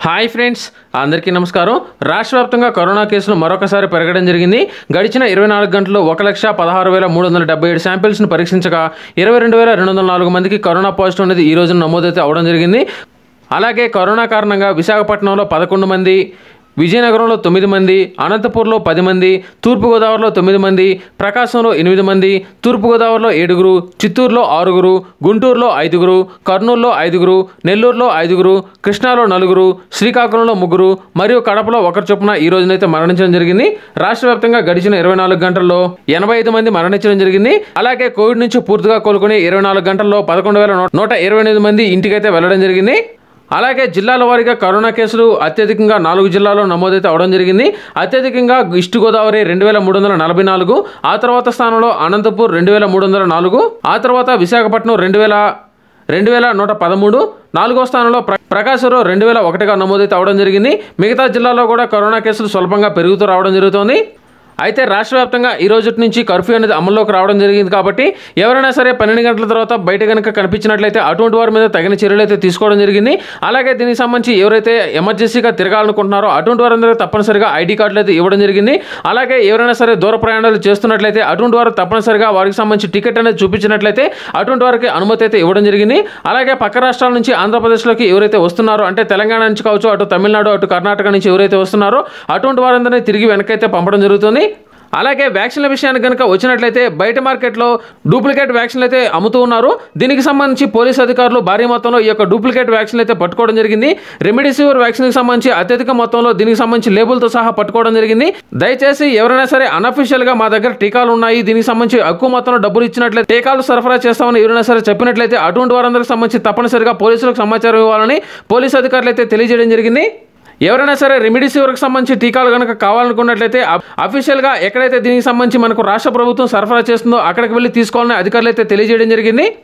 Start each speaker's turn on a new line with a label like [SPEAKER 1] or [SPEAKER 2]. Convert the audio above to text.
[SPEAKER 1] hi friends అందరికీ నమస్కారం రాష్ట్ర వ్యాప్తంగా కరోనా కేసులు మరొకసారి పెరగడం జరిగింది గడిచిన ఇరవై నాలుగు గంటల్లో ఒక లక్ష పదహారు వేల మూడు వందల డెబ్బై ఏడు శాంపిల్స్ను పరీక్షించగా ఇరవై రెండు వేల రెండు వందల నాలుగు మందికి కరోనా పాజిటివ్ అనేది ఈ రోజున నమోదైతే అవడం జరిగింది అలాగే కరోనా కారణంగా విశాఖపట్నంలో పదకొండు మంది విజయనగరంలో తొమ్మిది మంది అనంతపూర్లో పది మంది తూర్పుగోదావరిలో తొమ్మిది మంది ప్రకాశంలో ఎనిమిది మంది తూర్పుగోదావరిలో ఏడుగురు చిత్తూరులో ఆరుగురు గుంటూరులో ఐదుగురు కర్నూలులో ఐదుగురు నెల్లూరులో ఐదుగురు కృష్ణాలో నలుగురు శ్రీకాకుళంలో ముగ్గురు మరియు కడపలో ఒకరు చొప్పున ఈ రోజునైతే మరణించడం జరిగింది రాష్ట్ర వ్యాప్తంగా గడిచిన ఇరవై నాలుగు గంటల్లో ఎనభై ఐదు మంది మరణించడం జరిగింది అలాగే కోవిడ్ నుంచి పూర్తిగా కోలుకుని ఇరవై నాలుగు గంటల్లో పదకొండు వేల నూట ఇరవై ఎనిమిది మంది ఇంటికైతే వెళ్లడం జరిగింది అలాగే జిల్లాల వారీగా కరోనా కేసులు అత్యధికంగా నాలుగు జిల్లాల్లో నమోదైతే అవడం జరిగింది అత్యధికంగా ఈస్ట్ గోదావరి రెండు వేల మూడు వందల నలభై నాలుగు ఆ తర్వాత స్థానంలో అనంతపూర్ రెండు వేల మూడు వందల నాలుగు ఆ తర్వాత విశాఖపట్నం రెండు వేల రెండు వేల నూట పదమూడు నాలుగో స్థానంలో ప్ర ప్రకాశంలో రెండు వేల ఒకటిగా నమోదైతే అవడం జరిగింది మిగతా జిల్లాల్లో కూడా కరోనా కేసులు స్వల్పంగా పెరుగుతూ రావడం జరుగుతోంది అయితే రాష్ట్ర వ్యాప్తంగా ఈ రోజు నుంచి కర్ఫ్యూ అనేది అమల్లోకి రావడం జరిగింది కాబట్టి ఎవరైనా సరే పన్నెండు గంటల తర్వాత బయట కనుక కనిపించినట్లయితే అటువంటి వారి మీద తగిన చర్యలు అయితే తీసుకోవడం జరిగింది అలాగే దీనికి సంబంధించి ఎవరైతే ఎమర్జెన్సీగా తిరగాలనుకుంటున్నారో అటువంటి వారందరూ తప్పనిసరిగా ఐడి కార్డులు అయితే ఇవ్వడం జరిగింది అలాగే ఎవరైనా సరే దూర ప్రయాణాలు చేస్తున్నట్లయితే అటువంటి వారు తప్పనిసరిగా వారికి సంబంధించి టికెట్ అనేది చూపించినట్లయితే అటువంటి వారికి అనుమతి అయితే ఇవ్వడం జరిగింది అలాగే పక్క రాష్ట్రాల నుంచి ఆంధ్రప్రదేశ్లోకి ఎవరైతే వస్తున్నారో అంటే తెలంగాణ నుంచి కావచ్చు అటు తమిళనాడు అటు కర్ణాటక నుంచి ఎవరైతే వస్తున్నారో అటువంటి వారందరినీ తిరిగి వెనకైతే పంపడం జరుగుతుంది అలాగే వ్యాక్సిన్ల విషయానికి కనుక వచ్చినట్లయితే బయట మార్కెట్లో డూప్లికేట్ వ్యాక్సిన్లు అయితే అమ్ముతూ ఉన్నారు దీనికి సంబంధించి పోలీస్ అధికారులు భారీ మొత్తంలో ఈ యొక్క డూప్లికేట్ వ్యాక్సిన్లు అయితే పట్టుకోవడం జరిగింది రెమిడిసివిర్ వ్యాక్సిన్కి సంబంధించి అత్యధిక మొత్తంలో దీనికి సంబంధించి లేబుల్తో సహా పట్టుకోవడం జరిగింది దయచేసి ఎవరైనా సరే అనఫిషియల్గా మా దగ్గర టీకాలు ఉన్నాయి దీనికి సంబంధించి ఎక్కువ మొత్తంలో డబ్బులు ఇచ్చినట్లయితే టీకాలు సరఫరా చేస్తామని ఎవరైనా సరే చెప్పినట్లయితే అటువంటి వారందరికి సంబంధించి తప్పనిసరిగా పోలీసులకు సమాచారం ఇవ్వాలని పోలీస్ అధికారులు అయితే తెలియజేయడం జరిగింది ఎవరైనా సరే రెమిడిసివర్కి సంబంధించి టీకాలు కనుక కావాలనుకున్నట్లయితే అఫీషియల్గా ఎక్కడైతే దీనికి సంబంధించి మనకు రాష్ట్ర ప్రభుత్వం సరఫరా చేస్తుందో అక్కడికి వెళ్ళి తీసుకోవాలని అధికారులు అయితే తెలియజేయడం జరిగింది